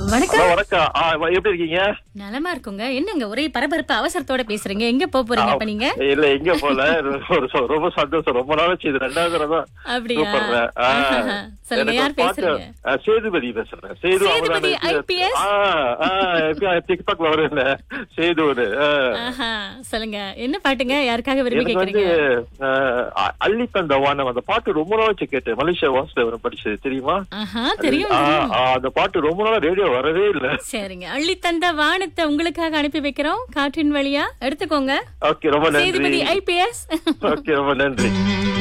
வணக்கம் ஹலோ வணக்கம் ஆ, வ- எப்படி இருக்கீங்க நலமா இருக்குங்க என்னங்க ஒரே பரபரப்பு அவசரத்தோட பேசுறீங்க எங்க போக போறீங்க இப்ப நீங்க இல்ல எங்க போல ஒரு சொ- ரொம்ப சந்தோஷம் ரொம்ப நாளாச்சு இது ரெண்டாவது தடவை தான் அப்படியா கூப்பிடுறேன். ஆ, ஆஹா. சொல்லுங்க எனக்கு யார் ஒரு பாட்டு- பேசுறீங்க ஆ, சேதுபதி பேசுறேன் சேது சேதுபதி அவர்தான் IPS? ஆ, ஆ, எப்ப டிக்டாக்ல வரும்ல சேது ஒரு ஆ. ஆஹா சொல்லுங்க என்ன பாட்டுங்க யாருக்காக விரும்பி எனக்கு வந்து கேக்குறீங்க ஆ, அள்ளி தந்த வானம் அந்த பாட்டு ரொம்ப நாளாச்சு கேட்டேன் மலேசியா வாசுதேவன் படிச்சது தெரியுமா ஆஹா தெரியும் ஆ, தெரியும். ஆ, அந்த பாட்டு ரொம்ப நாளா ரேடியோ வரவே இல்ல சரிங்க அள்ளி தந்த வானத்தை உங்களுக்காக அனுப்பி வைக்கிறோம் காற்றின் வழியா எடுத்துக்கோங்க ஓகே ரொம்ப சேதுபதி நன்றி ஐபிஎஸ் ஓகே ரொம்ப நன்றி